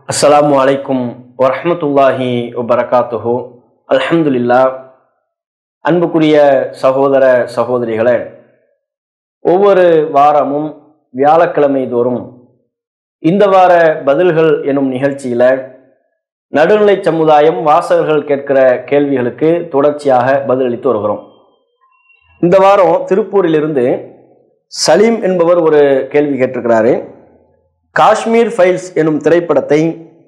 அஸ்ஸலாமு அலைக்கும் வரஹ்மத்துல்லாஹி வபரகாத்துஹு அல்ஹம்துலில்லா அன்புக்குரிய சகோதர சகோதரிகளே ஒவ்வொரு வாரமும் வியாழக்கிழமை தோறும் இந்த வார பதில்கள் எனும் நிகழ்ச்சியில நடுநிலை சமுதாயம் வாசகர்கள் கேட்கிற கேள்விகளுக்கு தொடர்ச்சியாக பதிலளித்து வருகிறோம் இந்த வாரம் திருப்பூரிலிருந்து சலீம் என்பவர் ஒரு கேள்வி கேட்டிருக்கிறாரு காஷ்மீர் ஃபைல்ஸ் எனும் திரைப்படத்தை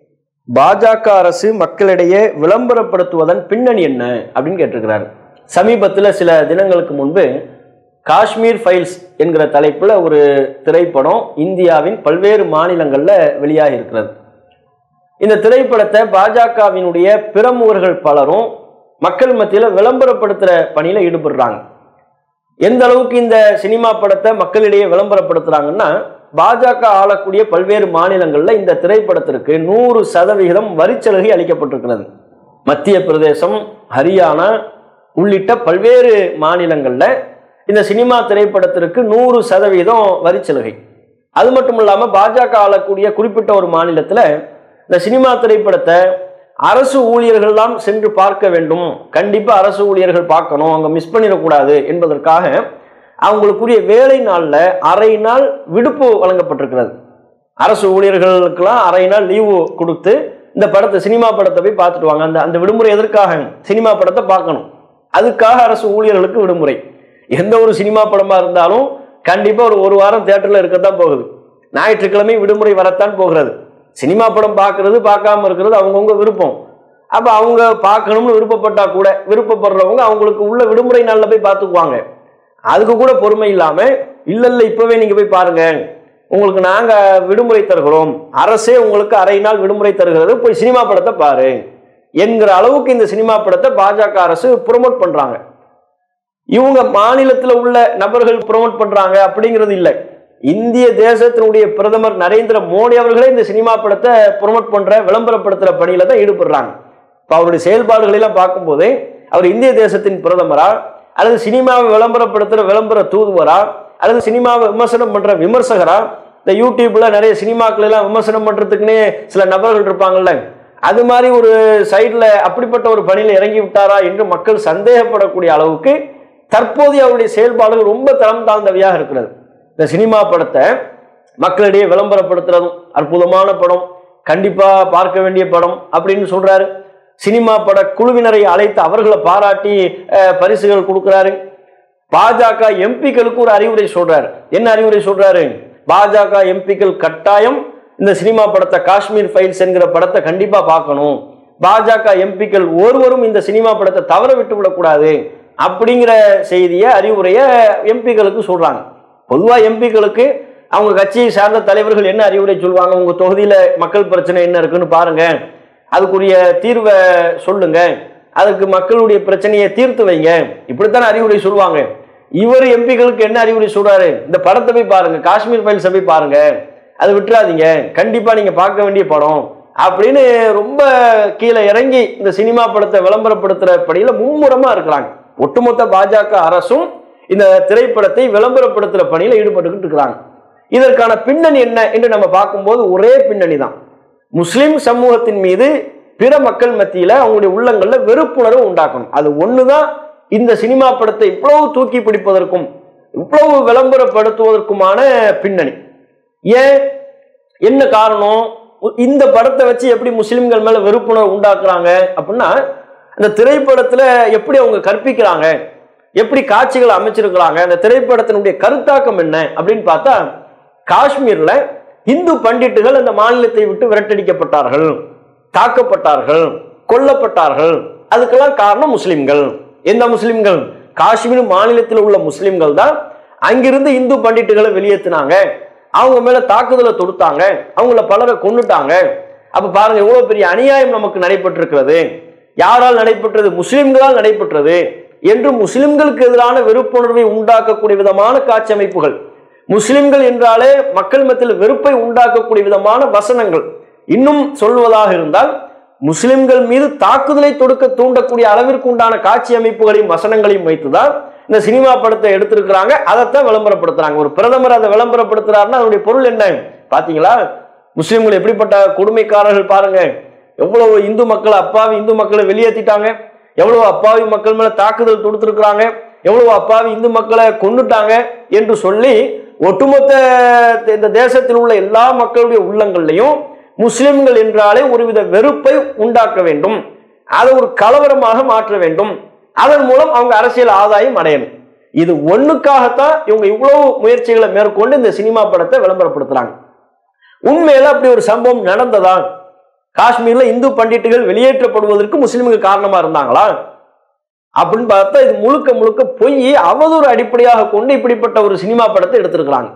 பாஜக அரசு மக்களிடையே விளம்பரப்படுத்துவதன் பின்னணி என்ன அப்படின்னு கேட்டிருக்கிறார் சமீபத்தில் சில தினங்களுக்கு முன்பு காஷ்மீர் ஃபைல்ஸ் என்கிற தலைப்பில் ஒரு திரைப்படம் இந்தியாவின் பல்வேறு மாநிலங்களில் வெளியாகி இருக்கிறது இந்த திரைப்படத்தை பாஜகவினுடைய பிரமுகர்கள் பலரும் மக்கள் மத்தியில் விளம்பரப்படுத்துகிற பணியில் ஈடுபடுறாங்க எந்த அளவுக்கு இந்த சினிமா படத்தை மக்களிடையே விளம்பரப்படுத்துறாங்கன்னா பாஜக ஆளக்கூடிய பல்வேறு மாநிலங்களில் இந்த திரைப்படத்திற்கு நூறு சதவிகிதம் வரிச்சலுகை அளிக்கப்பட்டிருக்கிறது மத்திய பிரதேசம் ஹரியானா உள்ளிட்ட பல்வேறு மாநிலங்களில் இந்த சினிமா திரைப்படத்திற்கு நூறு சதவீதம் வரிச்சலுகை அது மட்டும் இல்லாமல் பாஜக ஆளக்கூடிய குறிப்பிட்ட ஒரு மாநிலத்தில் இந்த சினிமா திரைப்படத்தை அரசு ஊழியர்கள்லாம் சென்று பார்க்க வேண்டும் கண்டிப்பாக அரசு ஊழியர்கள் பார்க்கணும் அங்கே மிஸ் பண்ணிடக்கூடாது என்பதற்காக அவங்களுக்குரிய வேலை நாளில் அரை நாள் விடுப்பு வழங்கப்பட்டிருக்கிறது அரசு ஊழியர்களுக்கெல்லாம் அரை நாள் லீவு கொடுத்து இந்த படத்தை சினிமா படத்தை போய் பார்த்துட்டு வாங்க அந்த அந்த விடுமுறை எதற்காக சினிமா படத்தை பார்க்கணும் அதுக்காக அரசு ஊழியர்களுக்கு விடுமுறை எந்த ஒரு சினிமா படமாக இருந்தாலும் கண்டிப்பாக ஒரு ஒரு வாரம் தேட்டரில் இருக்கத்தான் போகுது ஞாயிற்றுக்கிழமை விடுமுறை வரத்தான் போகிறது சினிமா படம் பார்க்கறது பார்க்காம இருக்கிறது அவங்கவுங்க விருப்பம் அப்போ அவங்க பார்க்கணும்னு விருப்பப்பட்டா கூட விருப்பப்படுறவங்க அவங்களுக்கு உள்ள விடுமுறை நாளில் போய் பார்த்துக்குவாங்க அதுக்கு கூட பொறுமை இல்லாமல் இல்லை இல்லை இப்போவே நீங்கள் போய் பாருங்க உங்களுக்கு நாங்கள் விடுமுறை தருகிறோம் அரசே உங்களுக்கு அரை நாள் விடுமுறை தருகிறது போய் சினிமா படத்தை பாரு என்கிற அளவுக்கு இந்த சினிமா படத்தை பாஜக அரசு ப்ரொமோட் பண்ணுறாங்க இவங்க மாநிலத்தில் உள்ள நபர்கள் ப்ரொமோட் பண்ணுறாங்க அப்படிங்கிறது இல்லை இந்திய தேசத்தினுடைய பிரதமர் நரேந்திர மோடி அவர்களே இந்த சினிமா படத்தை ப்ரொமோட் பண்ற விளம்பரப்படுத்துற பணியில தான் ஈடுபடுறாங்க இப்போ அவருடைய செயல்பாடுகளை எல்லாம் பார்க்கும்போது அவர் இந்திய தேசத்தின் பிரதமரா அல்லது சினிமாவை விளம்பரப்படுத்துற விளம்பர தூதுவரா அல்லது சினிமாவை விமர்சனம் பண்ற விமர்சகரா இந்த யூடியூப்ல நிறைய சினிமாக்கள் எல்லாம் விமர்சனம் பண்றதுக்குன்னே சில நபர்கள் இருப்பாங்கல்ல அது மாதிரி ஒரு சைட்ல அப்படிப்பட்ட ஒரு பணியில இறங்கி விட்டாரா என்று மக்கள் சந்தேகப்படக்கூடிய அளவுக்கு தற்போதைய அவருடைய செயல்பாடுகள் ரொம்ப தரம் தாழ்ந்தவையாக இருக்கிறது இந்த சினிமா படத்தை மக்களிடையே விளம்பரப்படுத்துறதும் அற்புதமான படம் கண்டிப்பா பார்க்க வேண்டிய படம் அப்படின்னு சொல்றாரு சினிமா பட குழுவினரை அழைத்து அவர்களை பாராட்டி அஹ், பரிசுகள் கொடுக்கிறாரு பாஜக எம்பிக்களுக்கு ஒரு அறிவுரை சொல்றாரு என்ன அறிவுரை சொல்றாரு பாஜக எம்பிக்கள் கட்டாயம் இந்த சினிமா படத்தை காஷ்மீர் ஃபைல்ஸ் என்கிற படத்தை கண்டிப்பா பார்க்கணும் பாஜக எம்பிக்கள் ஒருவரும் இந்த சினிமா படத்தை தவற விட்டு விடக்கூடாது அப்படிங்கிற செய்தியை அறிவுரையை எம்பிக்களுக்கு சொல்றாங்க பொதுவாக எம்பிக்களுக்கு அவங்க கட்சியை சார்ந்த தலைவர்கள் என்ன அறிவுரை சொல்லுவாங்க உங்க தொகுதியில மக்கள் பிரச்சனை என்ன இருக்குன்னு பாருங்க அதுக்குரிய தீர்வை சொல்லுங்க அதுக்கு மக்களுடைய பிரச்சனையை தீர்த்து வைங்க இப்படித்தானே அறிவுரை சொல்லுவாங்க இவர் எம்பிக்களுக்கு என்ன அறிவுரை சொல்றாரு இந்த படத்தை போய் பாருங்க காஷ்மீர் ஃபைல்ஸை போய் பாருங்க அதை விட்டுறாதீங்க கண்டிப்பா நீங்க பார்க்க வேண்டிய படம் அப்படின்னு ரொம்ப கீழே இறங்கி இந்த சினிமா படத்தை விளம்பரப்படுத்துற படியில மும்முரமா இருக்கிறாங்க ஒட்டுமொத்த பாஜக அரசும் இந்த திரைப்படத்தை விளம்பரப்படுத்துற பணியில ஈடுபட்டுக்கிட்டு இருக்கிறாங்க இதற்கான பின்னணி என்ன என்று நம்ம பார்க்கும்போது ஒரே பின்னணி தான் முஸ்லிம் சமூகத்தின் மீது பிற மக்கள் மத்தியில அவங்களுடைய உள்ளங்கள்ல வெறுப்புணர்வு உண்டாக்கணும் அது ஒண்ணுதான் இந்த சினிமா படத்தை இவ்வளவு தூக்கி பிடிப்பதற்கும் இவ்வளவு விளம்பரப்படுத்துவதற்குமான பின்னணி ஏன் என்ன காரணம் இந்த படத்தை வச்சு எப்படி முஸ்லிம்கள் மேல வெறுப்புணர்வு உண்டாக்குறாங்க அப்படின்னா அந்த திரைப்படத்துல எப்படி அவங்க கற்பிக்கிறாங்க எப்படி காட்சிகள் அமைச்சிருக்கிறாங்க அந்த திரைப்படத்தினுடைய கருத்தாக்கம் என்ன அப்படின்னு பார்த்தா காஷ்மீர்ல இந்து பண்டிட்டுகள் அந்த மாநிலத்தை விட்டு விரட்டடிக்கப்பட்டார்கள் தாக்கப்பட்டார்கள் கொல்லப்பட்டார்கள் அதுக்கெல்லாம் காரணம் முஸ்லிம்கள் எந்த முஸ்லிம்கள் காஷ்மீர் மாநிலத்தில் உள்ள முஸ்லிம்கள் தான் அங்கிருந்து இந்து பண்டிட்டுகளை வெளியேற்றினாங்க அவங்க மேல தாக்குதலை தொடுத்தாங்க அவங்கள பலரை கொன்னுட்டாங்க அப்ப பாருங்க எவ்வளவு பெரிய அநியாயம் நமக்கு நடைபெற்றிருக்கிறது யாரால் நடைபெற்றது முஸ்லிம்களால் நடைபெற்றது என்று முஸ்லிம்களுக்கு எதிரான வெறுப்புணர்வை உண்டாக்கக்கூடிய விதமான காட்சி அமைப்புகள் முஸ்லிம்கள் என்றாலே மக்கள் மத்தியில் வெறுப்பை உண்டாக்கக்கூடிய விதமான வசனங்கள் இன்னும் சொல்வதாக இருந்தால் முஸ்லிம்கள் மீது தாக்குதலை தொடுக்க தூண்டக்கூடிய அளவிற்கு உண்டான காட்சி அமைப்புகளையும் வசனங்களையும் வைத்துதான் இந்த சினிமா படத்தை எடுத்திருக்கிறாங்க அதைத்தான் விளம்பரப்படுத்துறாங்க ஒரு பிரதமர் அதை விளம்பரப்படுத்துறாருன்னா அதனுடைய பொருள் என்ன பாத்தீங்களா முஸ்லிம்கள் எப்படிப்பட்ட கொடுமைக்காரர்கள் பாருங்க எவ்வளவு இந்து மக்களை அப்பாவி இந்து மக்களை வெளியேற்றிட்டாங்க எவ்வளவு அப்பாவி மக்கள் மேல தாக்குதல் தொடுத்திருக்கிறாங்க எவ்வளவு அப்பாவி இந்து மக்களை கொன்னுட்டாங்க என்று சொல்லி ஒட்டுமொத்த இந்த தேசத்தில் உள்ள எல்லா மக்களுடைய உள்ளங்கள்லையும் முஸ்லிம்கள் என்றாலே ஒருவித வெறுப்பை உண்டாக்க வேண்டும் அதை ஒரு கலவரமாக மாற்ற வேண்டும் அதன் மூலம் அவங்க அரசியல் ஆதாயம் அடையணும் இது ஒண்ணுக்காகத்தான் இவங்க இவ்வளவு முயற்சிகளை மேற்கொண்டு இந்த சினிமா படத்தை விளம்பரப்படுத்துறாங்க உண்மையில அப்படி ஒரு சம்பவம் நடந்ததா காஷ்மீர்ல இந்து பண்டிட்டுகள் வெளியேற்றப்படுவதற்கு முஸ்லிம்கள் காரணமா இருந்தாங்களா அப்படின்னு பார்த்தா இது முழுக்க முழுக்க பொய் அவதூறு அடிப்படையாக கொண்டு இப்படிப்பட்ட ஒரு சினிமா படத்தை எடுத்திருக்கிறாங்க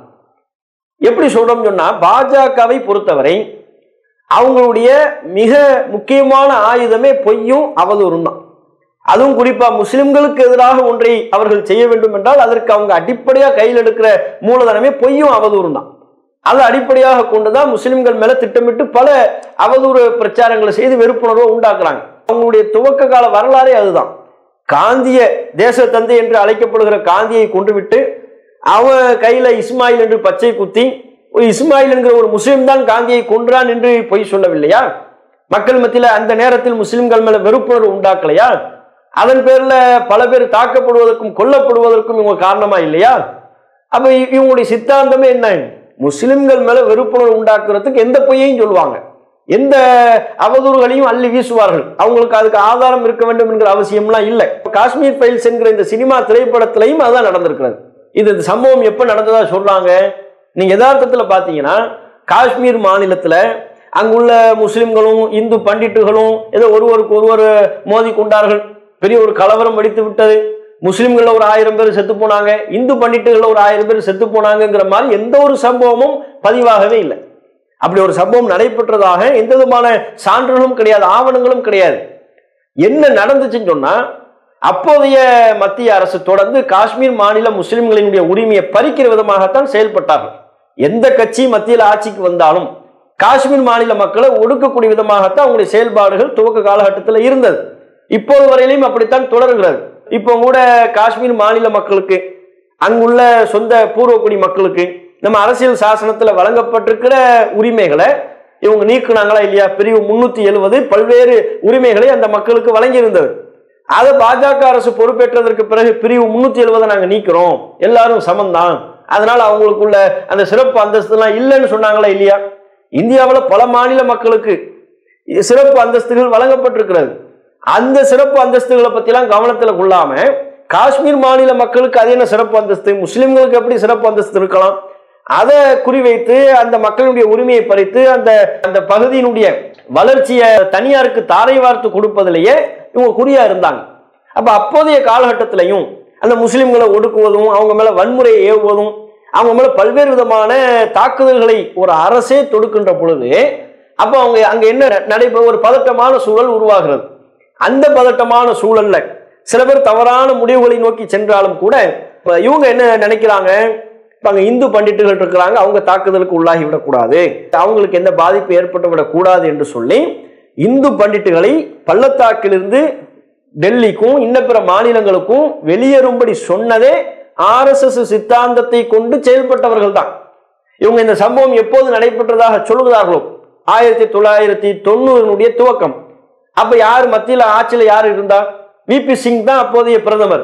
எப்படி சொல்றோம் சொன்னா பாஜகவை பொறுத்தவரை அவங்களுடைய மிக முக்கியமான ஆயுதமே பொய்யும் அவதூறும் தான் அதுவும் குறிப்பா முஸ்லிம்களுக்கு எதிராக ஒன்றை அவர்கள் செய்ய வேண்டும் என்றால் அதற்கு அவங்க அடிப்படையா கையில் எடுக்கிற மூலதனமே பொய்யும் அவதூறும் தான் அதை அடிப்படையாக கொண்டுதான் முஸ்லிம்கள் மேல திட்டமிட்டு பல அவதூறு பிரச்சாரங்களை செய்து வெறுப்புணர்வை உண்டாக்குறாங்க அவங்களுடைய துவக்க கால வரலாறே அதுதான் காந்திய தேச தந்தை என்று அழைக்கப்படுகிற காந்தியை கொண்டுவிட்டு அவன் கையில இஸ்மாயில் என்று பச்சை குத்தி ஒரு இஸ்மாயில் என்கிற ஒரு முஸ்லீம் தான் காந்தியை கொன்றான் என்று பொய் சொல்லவில்லையா மக்கள் மத்தியில அந்த நேரத்தில் முஸ்லிம்கள் மேல வெறுப்புணர்வு உண்டாக்கலையா அதன் பேர்ல பல பேர் தாக்கப்படுவதற்கும் கொல்லப்படுவதற்கும் இவங்க காரணமா இல்லையா அப்ப இ- இவங்களுடைய சித்தாந்தமே என்ன முஸ்லிம்கள் மேல வெறுப்புணர்வு உண்டாக்குறதுக்கு எந்த பொய்யையும் சொல்லுவாங்க எந்த அவதூறுகளையும் அள்ளி வீசுவார்கள் அவங்களுக்கு அதுக்கு ஆதாரம் இருக்க வேண்டும் என்கிற அவசியம்லாம் இல்லை காஷ்மீர் ஃபைல்ஸ் என்கிற இந்த சினிமா திரைப்படத்திலையும் அதான் நடந்திருக்கிறது இது இந்த சம்பவம் எப்ப நடந்ததா சொல்றாங்க நீங்க யதார்த்தத்துல பாத்தீங்கன்னா காஷ்மீர் மாநிலத்துல அங்குள்ள முஸ்லிம்களும் இந்து பண்டிட்டுகளும் ஏதோ ஒருவருக்கு ஒருவர் மோதி கொண்டார்கள் பெரிய ஒரு கலவரம் வெடித்து விட்டது முஸ்லிம்கள்ல ஒரு ஆயிரம் பேர் செத்து போனாங்க இந்து பண்டிட்டுகள்ல ஒரு ஆயிரம் பேர் செத்து போனாங்கங்கிற மாதிரி எந்த ஒரு சம்பவமும் பதிவாகவே இல்லை அப்படி ஒரு சம்பவம் நடைபெற்றதாக எந்த விதமான சான்றுகளும் கிடையாது ஆவணங்களும் கிடையாது என்ன நடந்துச்சுன்னு சொன்னா அப்போதைய மத்திய அரசு தொடர்ந்து காஷ்மீர் மாநில முஸ்லிம்களினுடைய உரிமையை பறிக்கிற விதமாகத்தான் செயல்பட்டார்கள் எந்த கட்சி மத்தியில் ஆட்சிக்கு வந்தாலும் காஷ்மீர் மாநில மக்களை ஒடுக்கக்கூடிய விதமாகத்தான் அவங்களுடைய செயல்பாடுகள் துவக்க காலகட்டத்தில் இருந்தது இப்போது வரையிலும் அப்படித்தான் தொடர்கிறது இப்போ கூட காஷ்மீர் மாநில மக்களுக்கு அங்குள்ள சொந்த பூர்வக்குடி மக்களுக்கு நம்ம அரசியல் சாசனத்துல வழங்கப்பட்டிருக்கிற உரிமைகளை இவங்க நீக்குனாங்களா இல்லையா பிரிவு முன்னூத்தி எழுபது பல்வேறு உரிமைகளை அந்த மக்களுக்கு வழங்கியிருந்தது அதை பாஜக அரசு பொறுப்பேற்றதற்கு பிறகு பிரிவு முன்னூத்தி எழுபதை நாங்க நீக்கிறோம் எல்லாரும் சமம்தான் அதனால அவங்களுக்குள்ள அந்த சிறப்பு அந்தஸ்துலாம் இல்லைன்னு சொன்னாங்களா இல்லையா இந்தியாவில் பல மாநில மக்களுக்கு சிறப்பு அந்தஸ்துகள் வழங்கப்பட்டிருக்கிறது அந்த சிறப்பு அந்தஸ்துகளை பத்திலாம் கவனத்துல கொள்ளாம காஷ்மீர் மாநில மக்களுக்கு அது என்ன சிறப்பு அந்தஸ்து முஸ்லிம்களுக்கு எப்படி சிறப்பு அந்தஸ்து இருக்கலாம் அதை குறிவைத்து அந்த மக்களுடைய உரிமையை பறித்து அந்த அந்த பகுதியினுடைய வளர்ச்சியை தனியாருக்கு தாரை வார்த்து கொடுப்பதிலேயே இவங்க குறியா இருந்தாங்க அப்ப அப்போதைய காலகட்டத்திலையும் அந்த முஸ்லிம்களை ஒடுக்குவதும் அவங்க மேல வன்முறையை ஏவுவதும் அவங்க மேல பல்வேறு விதமான தாக்குதல்களை ஒரு அரசே தொடுக்கின்ற பொழுது அப்போ அவங்க அங்க என்ன நடைபெற ஒரு பதட்டமான சூழல் உருவாகிறது அந்த பதட்டமான சூழல்ல சில பேர் தவறான முடிவுகளை நோக்கி சென்றாலும் கூட இப்ப இவங்க என்ன நினைக்கிறாங்க இப்ப அங்க இந்து பண்டிட்டுகள் இருக்கிறாங்க அவங்க தாக்குதலுக்கு உள்ளாகி விடக்கூடாது அவங்களுக்கு எந்த பாதிப்பு ஏற்பட்டு விடக்கூடாது என்று சொல்லி இந்து பண்டிட்டுகளை பள்ளத்தாக்கிலிருந்து டெல்லிக்கும் இன்ன பிற மாநிலங்களுக்கும் வெளியேறும்படி சொன்னதே ஆர்எஸ்எஸ் சித்தாந்தத்தை கொண்டு செயல்பட்டவர்கள் தான் இவங்க இந்த சம்பவம் எப்போது நடைபெற்றதாக சொல்லுகிறார்களோ ஆயிரத்தி தொள்ளாயிரத்தி தொண்ணூறினுடைய துவக்கம் அப்ப யார் மத்தியில் ஆட்சியில் யார் இருந்தா விபி சிங் தான் அப்போதைய பிரதமர்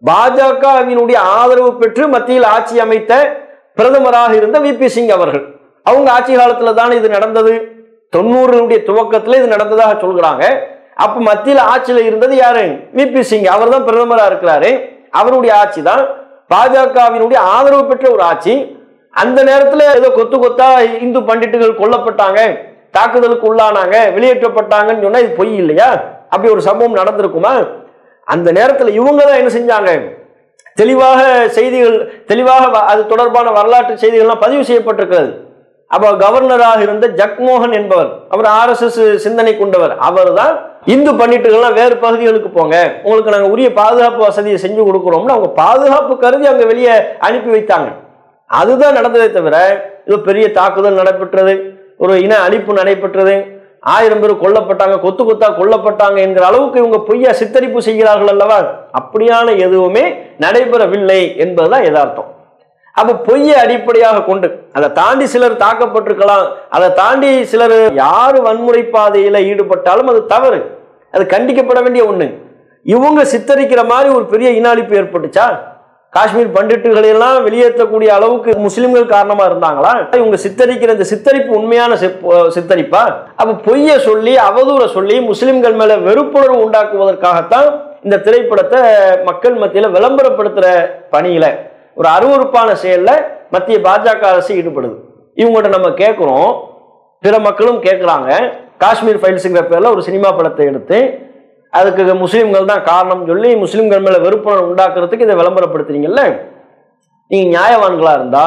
பாஜகவினுடைய ஆதரவு பெற்று மத்தியில் ஆட்சி அமைத்த பிரதமராக இருந்த விபி சிங் அவர்கள் அவங்க ஆட்சி காலத்துல தானே இது நடந்தது தொண்ணூறுடைய துவக்கத்துல இது நடந்ததாக சொல்கிறாங்க அப்ப மத்தியில் ஆட்சியில இருந்தது யாரு விபி சிங் அவர் தான் பிரதமரா இருக்கிறாரு அவருடைய ஆட்சி தான் பாஜகவினுடைய ஆதரவு பெற்ற ஒரு ஆட்சி அந்த நேரத்துல ஏதோ கொத்து கொத்தா இந்து பண்டிட்டுகள் கொல்லப்பட்டாங்க தாக்குதலுக்கு உள்ளானாங்க வெளியேற்றப்பட்டாங்கன்னு சொன்னா இது பொய் இல்லையா அப்படி ஒரு சம்பவம் நடந்திருக்குமா அந்த நேரத்துல இவங்க தான் என்ன செஞ்சாங்க தெளிவாக செய்திகள் தெளிவாக வ- அது தொடர்பான வரலாற்று செய்திகள்லாம் பதிவு செய்யப்பட்டிருக்கிறது அப்ப கவர்னராக இருந்த ஜக்மோகன் என்பவர் அவர் ஆர்எஸ்எஸ் சிந்தனை கொண்டவர் அவர் தான் இந்து பண்டிட்டுகள்லாம் வேறு பகுதிகளுக்கு போங்க உங்களுக்கு நாங்க உரிய பாதுகாப்பு வசதியை செஞ்சு கொடுக்குறோம்னு அவங்க பாதுகாப்பு கருதி அங்க வெளியே அனுப்பி வைத்தாங்க அதுதான் நடந்ததே தவிர இது பெரிய தாக்குதல் நடைபெற்றது ஒரு இன அழிப்பு நடைபெற்றது ஆயிரம் பேர் கொல்லப்பட்டாங்க கொத்து கொத்தா கொல்லப்பட்டாங்க என்கிற அளவுக்கு இவங்க பொய்யா சித்தரிப்பு செய்கிறார்கள் அல்லவா அப்படியான எதுவுமே நடைபெறவில்லை என்பதுதான் யதார்த்தம் அப்ப பொய்யை அடிப்படையாக கொண்டு அதை தாண்டி சிலர் தாக்கப்பட்டிருக்கலாம் அதை தாண்டி சிலர் யாரு வன்முறை பாதையில ஈடுபட்டாலும் அது தவறு அது கண்டிக்கப்பட வேண்டிய ஒண்ணு இவங்க சித்தரிக்கிற மாதிரி ஒரு பெரிய இனாளிப்பு ஏற்பட்டுச்சா காஷ்மீர் பண்டிட்டுகளை எல்லாம் வெளியேற்றக்கூடிய அளவுக்கு முஸ்லிம்கள் காரணமா இருந்தாங்களா இவங்க சித்தரிக்கிற இந்த சித்தரிப்பு உண்மையான சிப்- சித்தரிப்பா அப்ப பொய்யை சொல்லி அவதூறை சொல்லி முஸ்லிம்கள் மேல வெறுப்புணர்வு உண்டாக்குவதற்காகத்தான் இந்த திரைப்படத்தை மக்கள் மத்தியில விளம்பரப்படுத்துற பணியில ஒரு அருவருப்பான செயல்ல மத்திய பாஜக அரசு ஈடுபடுது இவங்கள்ட்ட நம்ம கேட்குறோம் பிற மக்களும் கேட்குறாங்க காஷ்மீர் ஃபைல்ஸுங்கிற பேர்ல ஒரு சினிமா படத்தை எடுத்து அதுக்கு முஸ்லீம்கள் தான் காரணம் சொல்லி முஸ்லீம்கள் மேல வெறுப்புணர்வு உண்டாக்குறதுக்கு இதை விளம்பரப்படுத்துறீங்கல்ல நீங்க நியாயவான்களா இருந்தா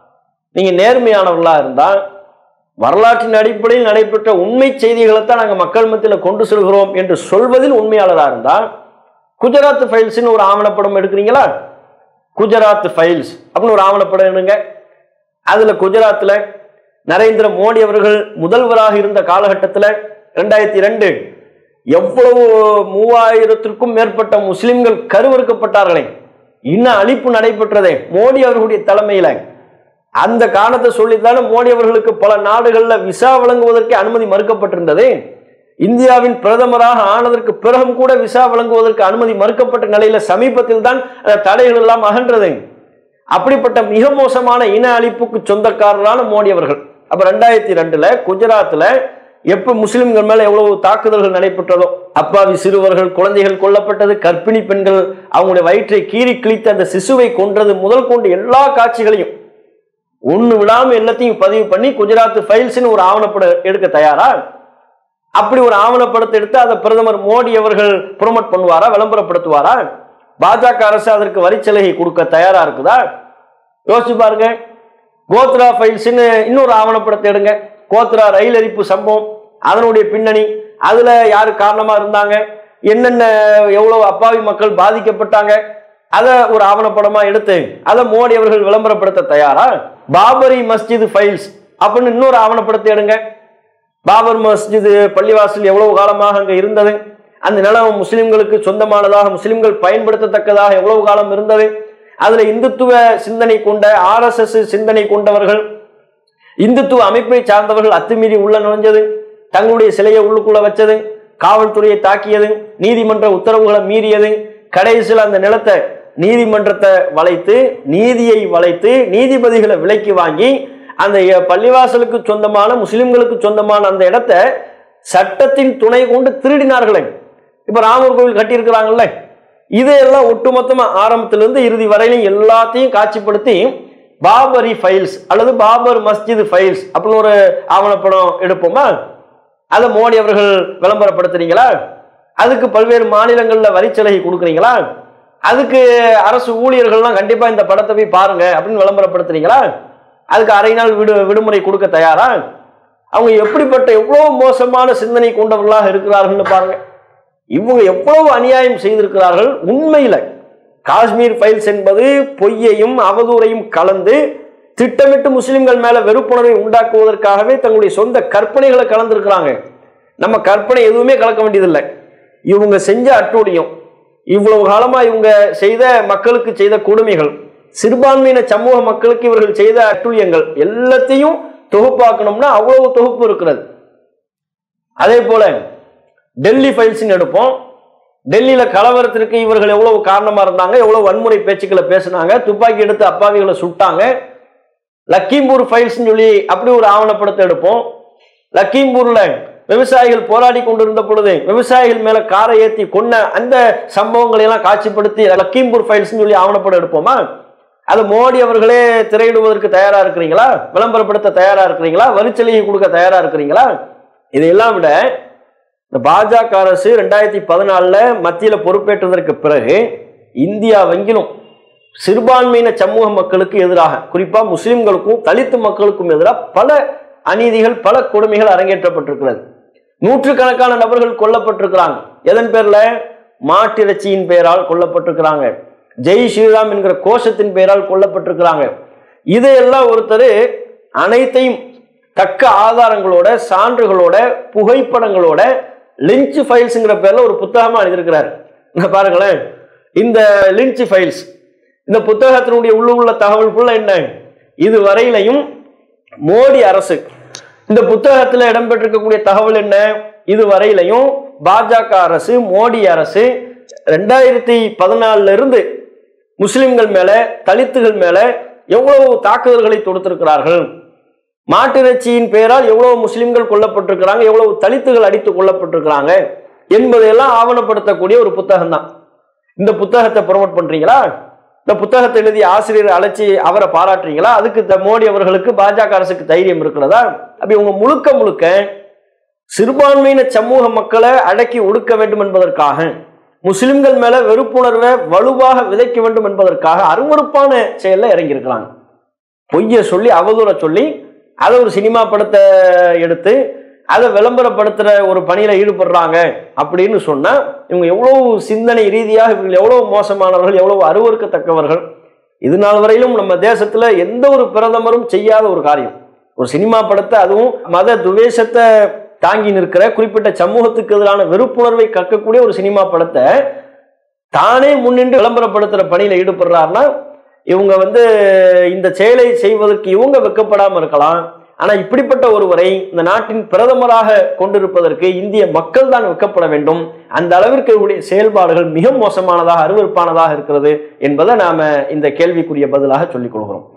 நீங்க நேர்மையானவர்களா இருந்தா வரலாற்றின் அடிப்படையில் நடைபெற்ற உண்மை செய்திகளை தான் நாங்கள் மக்கள் மத்தியில் கொண்டு செல்கிறோம் என்று சொல்வதில் உண்மையாளராக இருந்தா குஜராத் ஃபைல்ஸ்னு ஒரு ஆவணப்படம் எடுக்கிறீங்களா குஜராத் ஃபைல்ஸ் அப்படின்னு ஒரு ஆவணப்படம் எடுங்க அதுல குஜராத்ல நரேந்திர மோடி அவர்கள் முதல்வராக இருந்த காலகட்டத்தில் ரெண்டாயிரத்தி ரெண்டு எவ்வளவு மூவாயிரத்திற்கும் மேற்பட்ட முஸ்லிம்கள் கருவறுக்கப்பட்டார்களே இன்னும் அழிப்பு நடைபெற்றதே மோடி அவர்களுடைய தலைமையில அந்த காரணத்தை சொல்லித்தானே மோடி அவர்களுக்கு பல நாடுகள்ல விசா வழங்குவதற்கு அனுமதி மறுக்கப்பட்டிருந்தது இந்தியாவின் பிரதமராக ஆனதற்கு பிறகும் கூட விசா வழங்குவதற்கு அனுமதி மறுக்கப்பட்ட நிலையில சமீபத்தில் தான் அந்த தடைகள் எல்லாம் அகன்றது அப்படிப்பட்ட மிக மோசமான இன அழிப்புக்கு சொந்தக்காரரான மோடி அவர்கள் அப்ப ரெண்டாயிரத்தி ரெண்டுல குஜராத்ல எப்ப முஸ்லிம்கள் மேல எவ்வளவு தாக்குதல்கள் நடைபெற்றதோ அப்பாவி சிறுவர்கள் குழந்தைகள் கொல்லப்பட்டது கர்ப்பிணி பெண்கள் அவங்களுடைய வயிற்றை கீறி கிழித்து அந்த சிசுவை கொன்றது முதல் கொண்டு எல்லா காட்சிகளையும் ஒண்ணு விடாம எல்லாத்தையும் பதிவு பண்ணி குஜராத் ஃபைல்ஸ்னு ஒரு ஆவணப்படம் எடுக்க தயாரா அப்படி ஒரு ஆவணப்படத்தை எடுத்து அதை பிரதமர் மோடி அவர்கள் ப்ரொமோட் பண்ணுவாரா விளம்பரப்படுத்துவாரா பாஜக அரசு அதற்கு வரிச்சலுகை கொடுக்க தயாரா இருக்குதா யோசிச்சு பாருங்க கோத்ரா ஃபைல்ஸ்னு இன்னொரு ஆவணப்படத்தை எடுங்க கோத்ரா ரயில் எரிப்பு சம்பவம் அதனுடைய பின்னணி அதுல யாரு காரணமா இருந்தாங்க என்னென்ன எவ்வளவு அப்பாவி மக்கள் பாதிக்கப்பட்டாங்க அதை ஒரு ஆவணப்படமா எடுத்து அதை மோடி அவர்கள் விளம்பரப்படுத்த தயாரா பாபரி மஸ்ஜித் ஃபைல்ஸ் அப்படின்னு இன்னொரு ஆவணப்படத்தை எடுங்க பாபர் மஸ்ஜித் பள்ளிவாசல் எவ்வளவு காலமாக அங்க இருந்தது அந்த நிலம் முஸ்லிம்களுக்கு சொந்தமானதாக முஸ்லிம்கள் பயன்படுத்தத்தக்கதாக எவ்வளவு காலம் இருந்தது அதுல இந்துத்துவ சிந்தனை கொண்ட ஆர்எஸ்எஸ் சிந்தனை கொண்டவர்கள் இந்துத்துவ அமைப்பை சார்ந்தவர்கள் அத்துமீறி உள்ள நுழைஞ்சது தங்களுடைய சிலையை உள்ளுக்குள்ள வச்சது காவல்துறையை தாக்கியது நீதிமன்ற உத்தரவுகளை மீறியது கடைசியில் அந்த நிலத்தை நீதிமன்றத்தை வளைத்து நீதியை வளைத்து நீதிபதிகளை விலைக்கு வாங்கி அந்த எ- பள்ளிவாசலுக்கு சொந்தமான முஸ்லிம்களுக்கு சொந்தமான அந்த இடத்தை சட்டத்தின் துணை கொண்டு திருடினார்களே இப்ப ராமர் கோவில் கட்டியிருக்கிறாங்கல்ல இதையெல்லாம் ஒட்டுமொத்தமா ஆரம்பத்திலிருந்து இறுதி வரையிலும் எல்லாத்தையும் காட்சிப்படுத்தி பாபரி ஃபைல்ஸ் அல்லது பாபர் மஸ்ஜித் ஃபைல்ஸ் அப்படின்னு ஒரு ஆவணப்படம் எடுப்போமா அதை மோடி அவர்கள் விளம்பரப்படுத்துறீங்களா அதுக்கு பல்வேறு மாநிலங்கள்ல வரிச்சலுகை கொடுக்குறீங்களா அதுக்கு அரசு ஊழியர்கள்லாம் கண்டிப்பா இந்த படத்தை போய் பாருங்க அப்படின்னு விளம்பரப்படுத்துறீங்களா அதுக்கு அரை நாள் விடு விடுமுறை கொடுக்க தயாரா அவங்க எப்படிப்பட்ட எவ்வளவு மோசமான சிந்தனை கொண்டவர்களாக இருக்கிறார்கள்னு பாருங்க இவங்க எவ்வளவு அநியாயம் செய்திருக்கிறார்கள் உண்மையில காஷ்மீர் ஃபைல்ஸ் என்பது பொய்யையும் அவதூறையும் கலந்து திட்டமிட்டு முஸ்லிம்கள் மேல வெறுப்புணர்வை உண்டாக்குவதற்காகவே தங்களுடைய சொந்த கற்பனைகளை கலந்துருக்கிறாங்க நம்ம கற்பனை எதுவுமே கலக்க வேண்டியதில்லை இவங்க செஞ்ச அட்டூழியம் இவ்வளவு காலமா இவங்க செய்த மக்களுக்கு செய்த கொடுமைகள் சிறுபான்மையின சமூக மக்களுக்கு இவர்கள் செய்த அட்டூழியங்கள் எல்லாத்தையும் தொகுப்பாக்கணும்னா அவ்வளவு தொகுப்பு இருக்கிறது அதே போல டெல்லி ஃபைல்ஸ்னு எடுப்போம் டெல்லியில கலவரத்திற்கு இவர்கள் எவ்வளவு காரணமா இருந்தாங்க எவ்வளவு வன்முறை பேச்சுக்களை பேசினாங்க துப்பாக்கி எடுத்து அப்பாவிகளை சுட்டாங்க லக்கீம்பூர் ஃபைல்ஸ்னு சொல்லி அப்படி ஒரு ஆவணப்படத்தை எடுப்போம் லக்கீம்பூர்ல விவசாயிகள் போராடி கொண்டிருந்த பொழுது விவசாயிகள் மேல காரை ஏத்தி கொன்ன அந்த சம்பவங்களை எல்லாம் காட்சிப்படுத்தி லக்கீம்பூர் ஃபைல்ஸ்னு சொல்லி ஆவணப்படம் எடுப்போமா அது மோடி அவர்களே திரையிடுவதற்கு தயாரா இருக்கிறீங்களா விளம்பரப்படுத்த தயாரா இருக்கிறீங்களா வரிச்சலுகை கொடுக்க தயாரா இருக்கிறீங்களா இதையெல்லாம் விட இந்த பாஜக அரசு ரெண்டாயிரத்தி பதினாலுல மத்தியில பொறுப்பேற்றதற்கு பிறகு இந்தியாவெங்கிலும் சிறுபான்மையின சமூக மக்களுக்கு எதிராக குறிப்பா முஸ்லிம்களுக்கும் தலித்து மக்களுக்கும் எதிராக பல அநீதிகள் பல கொடுமைகள் அரங்கேற்றப்பட்டிருக்கிறது நூற்றுக்கணக்கான நபர்கள் கொல்லப்பட்டிருக்கிறாங்க எதன் பேர்ல மாட்டிறைச்சியின் பெயரால் கொல்லப்பட்டிருக்கிறாங்க ஜெய் ஸ்ரீராம் என்கிற கோஷத்தின் பெயரால் கொல்லப்பட்டிருக்கிறாங்க இதையெல்லாம் ஒருத்தர் அனைத்தையும் தக்க ஆதாரங்களோட சான்றுகளோட புகைப்படங்களோட லிஞ்ச் ஃபைல்ஸ்ங்கிற பேர்ல ஒரு புத்தகமா எழுதியிருக்கிறார் இங்க பாருங்களேன் இந்த லிஞ்ச் ஃபைல்ஸ் இந்த புத்தகத்தினுடைய உள்ள உள்ள தகவலுக்குள்ள என்ன இது வரையிலையும் மோடி அரசு இந்த புத்தகத்துல இடம்பெற்றிருக்கக்கூடிய தகவல் என்ன இது வரையிலையும் பாஜக அரசு மோடி அரசு ரெண்டாயிரத்தி பதினாலுல இருந்து முஸ்லிம்கள் மேல தலித்துகள் மேல எவ்வளவு தாக்குதல்களை தொடுத்திருக்கிறார்கள் மாட்டிறைச்சியின் பெயரால் எவ்வளவு முஸ்லிம்கள் கொல்லப்பட்டிருக்கிறாங்க எவ்வளவு தலித்துகள் அடித்து கொல்லப்பட்டிருக்கிறாங்க என்பதையெல்லாம் ஆவணப்படுத்தக்கூடிய ஒரு புத்தகம் தான் இந்த புத்தகத்தை ப்ரொமோட் பண்றீங்களா இந்த புத்தகத்தை எழுதிய ஆசிரியர் அழைச்சி அவரை பாராட்டுறீங்களா அதுக்கு த- மோடி அவர்களுக்கு பாஜக அரசுக்கு தைரியம் இருக்கிறதா அப்படி உங்க முழுக்க முழுக்க சிறுபான்மையின சமூக மக்களை அடக்கி ஒடுக்க வேண்டும் என்பதற்காக முஸ்லிம்கள் மேல வெறுப்புணர்வை வலுவாக விதைக்க வேண்டும் என்பதற்காக அருவருப்பான செயல்ல இறங்கியிருக்கிறாங்க பொய்யை சொல்லி அவதூற சொல்லி அதை ஒரு சினிமா படத்தை எடுத்து அதை விளம்பரப்படுத்துற ஒரு பணியில ஈடுபடுறாங்க அப்படின்னு சொன்னா இவங்க எவ்வளவு சிந்தனை ரீதியாக இவங்க எவ்வளவு மோசமானவர்கள் எவ்வளவு அருவருக்கத்தக்கவர்கள் இது நாள் வரையிலும் நம்ம தேசத்துல எந்த ஒரு பிரதமரும் செய்யாத ஒரு காரியம் ஒரு சினிமா படத்தை அதுவும் மத துவேஷத்தை தாங்கி நிற்கிற குறிப்பிட்ட சமூகத்துக்கு எதிரான வெறுப்புணர்வை கக்கக்கூடிய ஒரு சினிமா படத்தை தானே முன்னின்று விளம்பரப்படுத்துற பணியில ஈடுபடுறாருன்னா இவங்க வந்து இந்த செயலை செய்வதற்கு இவங்க வெக்கப்படாம இருக்கலாம் ஆனா இப்படிப்பட்ட ஒருவரை இந்த நாட்டின் பிரதமராக கொண்டிருப்பதற்கு இந்திய மக்கள் தான் வெக்கப்பட வேண்டும் அந்த அளவிற்கு இவருடைய செயல்பாடுகள் மிக மோசமானதாக அருவருப்பானதாக இருக்கிறது என்பதை நாம இந்த கேள்விக்குரிய பதிலாக சொல்லிக் கொள்கிறோம்